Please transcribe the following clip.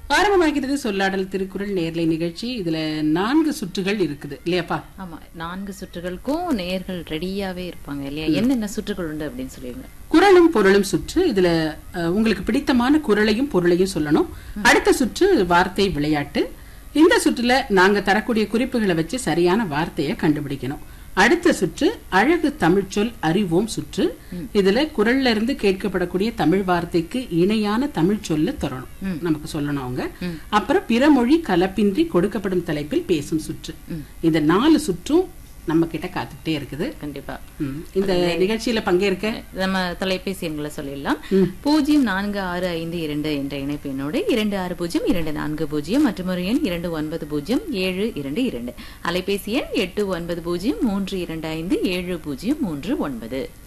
ஆரம்பமாகிறது சொல்லாடல் திருக்குறள் நேர்லை நிகழ்ச்சி இதுல நான்கு சுற்றுகள் இருக்குது இல்லையாப்பா ஆமா நான்கு சுற்றுகளுக்கும் நேர்கள் ரெடியாவே இருப்பாங்க இல்லையா என்னென்ன சுற்றுகள் உண்டு அப்படின்னு சொல்லிடுங்க குறளும் பொருளும் சுற்று இதுல அஹ், உங்களுக்கு பிடித்தமான குறளையும் பொருளையும் சொல்லணும் அடுத்த சுற்று வார்த்தை விளையாட்டு இந்த சுற்றுல நாங்க தரக்கூடிய குறிப்புகளை வச்சு சரியான வார்த்தையை கண்டுபிடிக்கணும் அடுத்த சுற்று அழகு தமிழ் சொல் அறிவோம் சுற்று இதுல குரல்ல இருந்து கேட்கப்படக்கூடிய தமிழ் வார்த்தைக்கு இணையான தமிழ் சொல்ல தரணும் நமக்கு சொல்லணும் அவங்க அப்புறம் பிற மொழி கலப்பின்றி கொடுக்கப்படும் தலைப்பில் பேசும் சுற்று இந்த நாலு சுற்றும் நம்ம கிட்ட காத்துக்கிட்டே இருக்குது கண்டிப்பா ம். இந்த நிகழ்ச்சியில பங்கேற்க நம்ம தொலைபேசி எண்களை சொல்லிடலாம் பூஜ்ஜியம் நான்கு ஆறு ஐந்து இரண்டு என்ற இணைப்பு எண்ணோடு இரண்டு ஆறு பூஜ்ஜியம் இரண்டு நான்கு பூஜ்ஜியம் மற்றும் ஒரு எண் இரண்டு ஒன்பது பூஜ்ஜியம் ஏழு இரண்டு இரண்டு அலைபேசி எண் எட்டு ஒன்பது பூஜ்ஜியம் மூன்று இரண்டு ஐந்து ஏழு பூஜ்ஜியம் மூன்று ஒன்பது